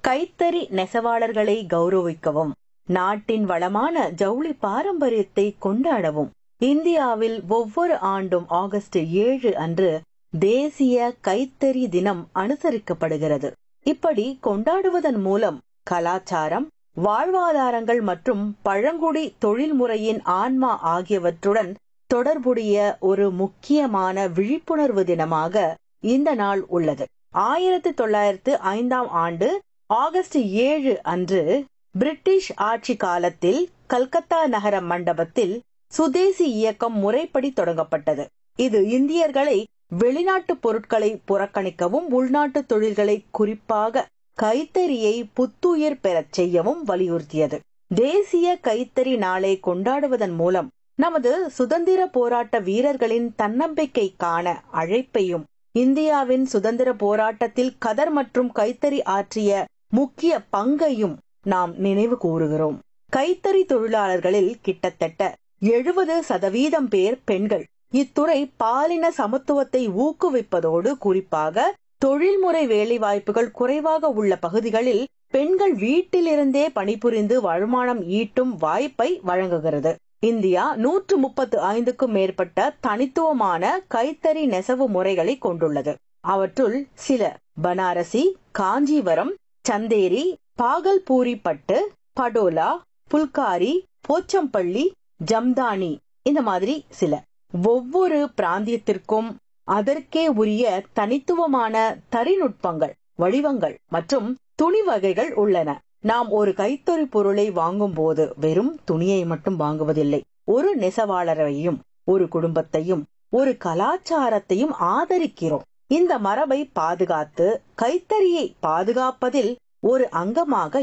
கைத்தறி நெசவாளர்களை கௌரவிக்கவும் நாட்டின் வளமான ஜவுளி பாரம்பரியத்தை கொண்டாடவும் இந்தியாவில் ஒவ்வொரு ஆண்டும் ஆகஸ்ட் ஏழு அன்று தேசிய கைத்தறி தினம் அனுசரிக்கப்படுகிறது இப்படி கொண்டாடுவதன் மூலம் கலாச்சாரம் வாழ்வாதாரங்கள் மற்றும் பழங்குடி தொழில்முறையின் ஆன்மா ஆகியவற்றுடன் தொடர்புடைய ஒரு முக்கியமான விழிப்புணர்வு தினமாக இந்த நாள் உள்ளது ஆயிரத்தி தொள்ளாயிரத்து ஐந்தாம் ஆண்டு ஆகஸ்ட் ஏழு அன்று பிரிட்டிஷ் ஆட்சி காலத்தில் கல்கத்தா நகர மண்டபத்தில் சுதேசி இயக்கம் முறைப்படி தொடங்கப்பட்டது இது இந்தியர்களை வெளிநாட்டு பொருட்களை புறக்கணிக்கவும் உள்நாட்டு தொழில்களை குறிப்பாக கைத்தறியை புத்துயிர் பெறச் செய்யவும் வலியுறுத்தியது தேசிய கைத்தறி நாளை கொண்டாடுவதன் மூலம் நமது சுதந்திர போராட்ட வீரர்களின் தன்னம்பிக்கை காண அழைப்பையும் இந்தியாவின் சுதந்திர போராட்டத்தில் கதர் மற்றும் கைத்தறி ஆற்றிய முக்கிய பங்கையும் நாம் நினைவு கூறுகிறோம் கைத்தறி தொழிலாளர்களில் கிட்டத்தட்ட எழுபது சதவீதம் பேர் பெண்கள் இத்துறை பாலின சமத்துவத்தை ஊக்குவிப்பதோடு குறிப்பாக தொழில்முறை வேலைவாய்ப்புகள் குறைவாக உள்ள பகுதிகளில் பெண்கள் வீட்டிலிருந்தே பணிபுரிந்து வருமானம் ஈட்டும் வாய்ப்பை வழங்குகிறது இந்தியா நூற்று முப்பத்து ஐந்துக்கும் மேற்பட்ட தனித்துவமான கைத்தறி நெசவு முறைகளை கொண்டுள்ளது அவற்றுள் சில பனாரசி காஞ்சிவரம் சந்தேரி பாகல்பூரி பட்டு படோலா புல்காரி போச்சம்பள்ளி ஜம்தானி இந்த மாதிரி சில ஒவ்வொரு பிராந்தியத்திற்கும் அதற்கே உரிய தனித்துவமான தரிநுட்பங்கள் வடிவங்கள் மற்றும் துணி வகைகள் உள்ளன நாம் ஒரு கைத்தறி பொருளை வாங்கும் போது வெறும் துணியை மட்டும் வாங்குவதில்லை ஒரு நெசவாளரையும் ஒரு குடும்பத்தையும் ஒரு கலாச்சாரத்தையும் ஆதரிக்கிறோம் இந்த மரபை பாதுகாத்து கைத்தறியை பாதுகாப்பதில் ஒரு அங்கமாக